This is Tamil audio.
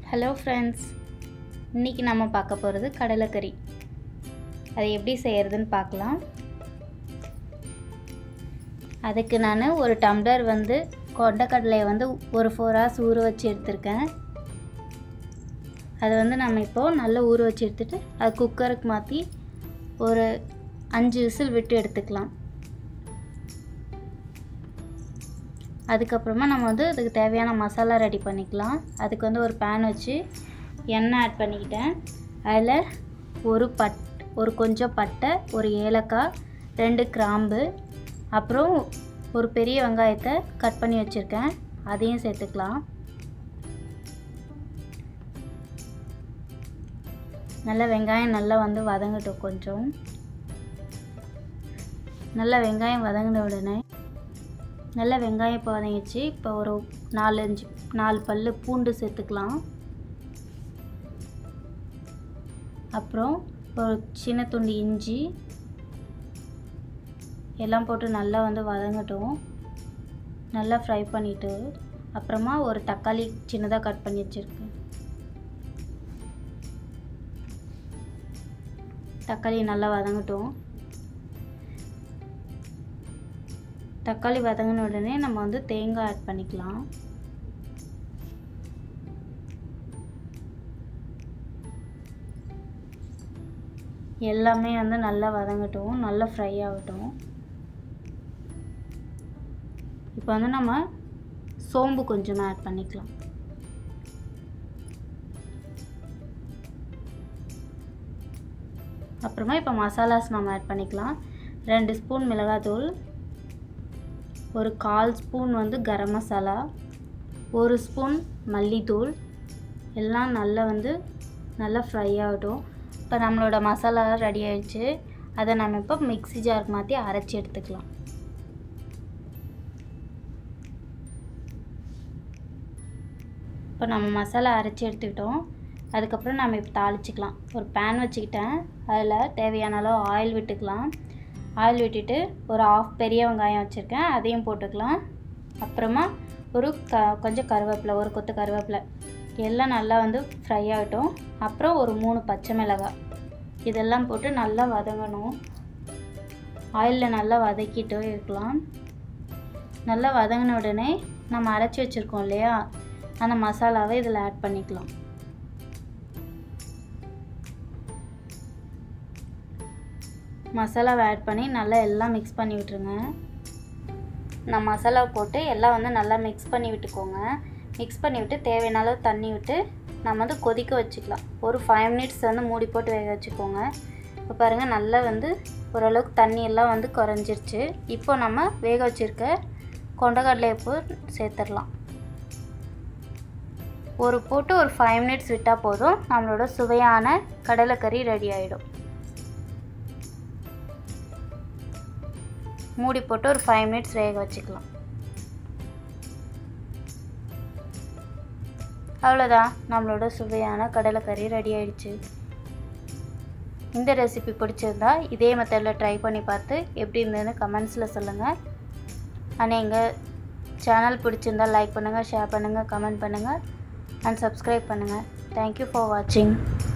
ஹலோ ஃப்ரெண்ட்ஸ் இன்றைக்கி நம்ம பார்க்க போகிறது கடலைக்கறி அதை எப்படி செய்கிறதுன்னு பார்க்கலாம் அதுக்கு நான் ஒரு டம்ளர் வந்து கொண்டக்கடலையை வந்து ஒரு ஃபோர் ஹவர்ஸ் ஊற வச்சு எடுத்திருக்கேன் அதை வந்து நம்ம இப்போது நல்லா ஊற வச்சு எடுத்துகிட்டு அது குக்கருக்கு மாற்றி ஒரு அஞ்சு விசில் விட்டு எடுத்துக்கலாம் அதுக்கப்புறமா நம்ம வந்து அதுக்கு தேவையான மசாலா ரெடி பண்ணிக்கலாம் அதுக்கு வந்து ஒரு பேன் வச்சு எண்ணெய் ஆட் பண்ணிக்கிட்டேன் அதில் ஒரு பட் ஒரு கொஞ்சம் பட்டை ஒரு ஏலக்காய் ரெண்டு கிராம்பு அப்புறம் ஒரு பெரிய வெங்காயத்தை கட் பண்ணி வச்சுருக்கேன் அதையும் சேர்த்துக்கலாம் நல்லா வெங்காயம் நல்லா வந்து வதங்கட்டும் கொஞ்சம் நல்லா வெங்காயம் வதங்கின உடனே நல்லா வெங்காயம் இப்போ வதங்கிச்சு இப்போ ஒரு நாலஞ்சு நாலு பல் பூண்டு சேர்த்துக்கலாம் அப்புறம் ஒரு சின்ன துண்டு இஞ்சி எல்லாம் போட்டு நல்லா வந்து வதங்கட்டும் நல்லா ஃப்ரை பண்ணிவிட்டு அப்புறமா ஒரு தக்காளி சின்னதாக கட் பண்ணி வச்சுருக்கேன் தக்காளி நல்லா வதங்கட்டும் தக்காளி வதங்கின உடனே நம்ம வந்து தேங்காய் ஆட் பண்ணிக்கலாம் எல்லாமே வந்து நல்லா வதங்கட்டும் நல்லா ஃப்ரை ஆகட்டும் இப்போ வந்து நம்ம சோம்பு கொஞ்சம் ஆட் பண்ணிக்கலாம் அப்புறமா இப்போ மசாலாஸ் நம்ம ஆட் பண்ணிக்கலாம் ரெண்டு ஸ்பூன் மிளகாத்தூள் ஒரு கால் ஸ்பூன் வந்து கரம் மசாலா ஒரு ஸ்பூன் மல்லித்தூள் எல்லாம் நல்லா வந்து நல்லா ஃப்ரை ஆகட்டும் இப்போ நம்மளோட மசாலா ரெடி ஆயிடுச்சு அதை நம்ம இப்போ மிக்ஸி ஜாருக்கு மாற்றி அரைச்சி எடுத்துக்கலாம் இப்போ நம்ம மசாலா அரைச்சி எடுத்துக்கிட்டோம் அதுக்கப்புறம் நம்ம இப்போ தாளிச்சிக்கலாம் ஒரு பேன் வச்சுக்கிட்டேன் அதில் தேவையான அளவு ஆயில் விட்டுக்கலாம் ஆயில் விட்டுட்டு ஒரு ஆஃப் பெரிய வெங்காயம் வச்சுருக்கேன் அதையும் போட்டுக்கலாம் அப்புறமா ஒரு க கொஞ்சம் கருவேப்பிலை ஒரு கொத்து கருவேப்பிலை எல்லாம் நல்லா வந்து ஃப்ரை ஆகட்டும் அப்புறம் ஒரு மூணு பச்சை மிளகாய் இதெல்லாம் போட்டு நல்லா வதங்கணும் ஆயிலில் நல்லா வதக்கிட்டு இருக்கலாம் நல்லா வதங்கின உடனே நம்ம அரைச்சி வச்சுருக்கோம் இல்லையா அந்த மசாலாவை இதில் ஆட் பண்ணிக்கலாம் மசாலாவை ஆட் பண்ணி நல்லா எல்லாம் மிக்ஸ் பண்ணி விட்டுருங்க நான் மசாலா போட்டு எல்லாம் வந்து நல்லா மிக்ஸ் பண்ணி விட்டுக்கோங்க மிக்ஸ் பண்ணி விட்டு தேவையான அளவு தண்ணி விட்டு நம்ம வந்து கொதிக்க வச்சுக்கலாம் ஒரு ஃபைவ் மினிட்ஸ் வந்து மூடி போட்டு வேக வச்சுக்கோங்க இப்போ பாருங்கள் நல்லா வந்து ஓரளவுக்கு தண்ணி எல்லாம் வந்து குறைஞ்சிருச்சு இப்போ நம்ம வேக வச்சுருக்க கொண்டக்கடலையை போ சேர்த்துடலாம் ஒரு போட்டு ஒரு ஃபைவ் மினிட்ஸ் விட்டால் போதும் நம்மளோட சுவையான கடலைக்கறி ரெடி ஆகிடும் மூடி போட்டு ஒரு ஃபைவ் மினிட்ஸ் வேக வச்சுக்கலாம் அவ்வளோதான் நம்மளோட சுவையான கடலைக்கறி ரெடி ஆயிடுச்சு இந்த ரெசிபி பிடிச்சிருந்தா இதே மெத்தடில் ட்ரை பண்ணி பார்த்து எப்படி இருந்ததுன்னு கமெண்ட்ஸில் சொல்லுங்கள் ஆனால் எங்கள் சேனல் பிடிச்சிருந்தா லைக் பண்ணுங்கள் ஷேர் பண்ணுங்கள் கமெண்ட் பண்ணுங்கள் அண்ட் சப்ஸ்கிரைப் பண்ணுங்கள் தேங்க்யூ ஃபார் வாட்சிங்